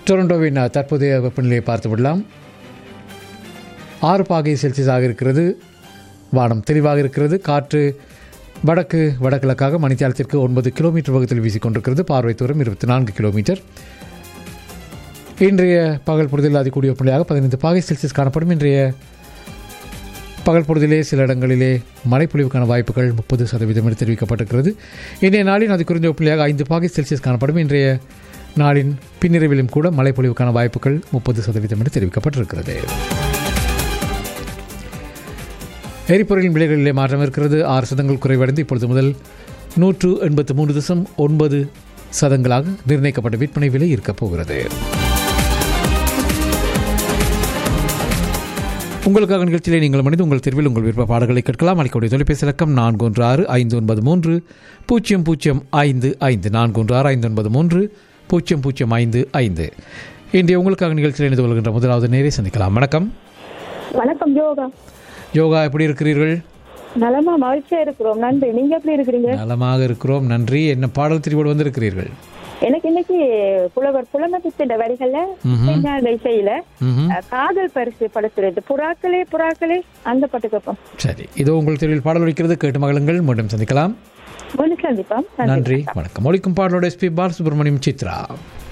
டொரண்டோவின் அஹ், தற்போதைய வெப்பநிலையை பார்த்து விடலாம் ஆறு பாகை செல்சியஸாக இருக்கிறது வானம் தெளிவாக இருக்கிறது காற்று வடக்கு வடகிழக்காக மணித்தியாலத்திற்கு ஒன்பது கிலோமீட்டர் வேகத்தில் வீசிக்கொண்டிருக்கிறது பார்வை தூரம் இருபத்தி நான்கு கிலோமீட்டர் இன்றைய பகல் பொழுதில் அதிகூடிய வெப்பநிலையாக பதினைந்து பாகை செல்சியஸ் காணப்படும் இன்றைய பகல் பொழுதிலே சில இடங்களிலே மழைப்பொழிவுக்கான வாய்ப்புகள் முப்பது சதவீதம் என தெரிவிக்கப்பட்டிருக்கிறது இன்றைய நாளின் அது குறைந்த வெப்பநிலையாக ஐந்து பாகை செல்சியஸ் காணப்படும் இன்றைய நாளின் பின்னிரவிலும் கூட மழைப்பொழிவுக்கான வாய்ப்புகள் முப்பது சதவீதம் என தெரிவிக்கப்பட்டிருக்கிறது எரிபொருளின் விலைகளிலே மாற்றம் இருக்கிறது ஆறு சதங்கள் குறைவடைந்து இப்பொழுது முதல் நூற்று எண்பத்து மூன்று தசம் ஒன்பது சதங்களாக நிர்ணயிக்கப்பட்ட விற்பனை விலை இருக்கப் போகிறது உங்களுக்காக நிகழ்ச்சியிலே நீங்கள் மனித உங்கள் தெருவில் உங்கள் விருப்ப பாடல்களை கேட்கலாம் அளிக்கக்கூடிய தொலைபேசி இலக்கம் நான்கு ஒன்று ஆறு ஐந்து ஒன்பது மூன்று பூஜ்ஜியம் பூஜ்ஜியம் ஐந்து ஐந்து நான்கு ஒன்று ஆறு ஐந்து ஒன்பது மூன்று பூஜ்ஜியம் பூஜ்ஜியம் ஐந்து ஐந்து இன்றைய உங்களுக்காக நிகழ்ச்சியில் இணைந்து கொள்கின்ற முதலாவது நேரே சந்திக்கலாம் வணக்கம் வணக்கம் யோகா யோகா எப்படி இருக்கிறீர்கள் நலமா மகிழ்ச்சியா இருக்கிறோம் நன்றி நீங்க எப்படி இருக்கிறீங்க நலமாக இருக்கிறோம் நன்றி என்ன பாடல் திரிவோடு வந்திருக்கிறீர்கள் எனக்கு இன்னைக்கு புலவர் புலமதித்திட வரிகள்ல பின்னாடி இசையில ம்ஹும். அஹ், காதல் பரிசு படுத்துறது புறாக்களே புறாக்களே அந்த பாட்டு கேட்போம் சரி இதோ உங்கள் தெருவில் பாடல் ஒலிக்கிறது கேட்டு மகளுங்கள் மீண்டும் சந்திக்கலாம் ஒன்று சந்திப்போம் நன்றி வணக்கம் ஒழிக்கும் பாடலோட எஸ்பி பாலசுப்ரமணியம் சித்ரா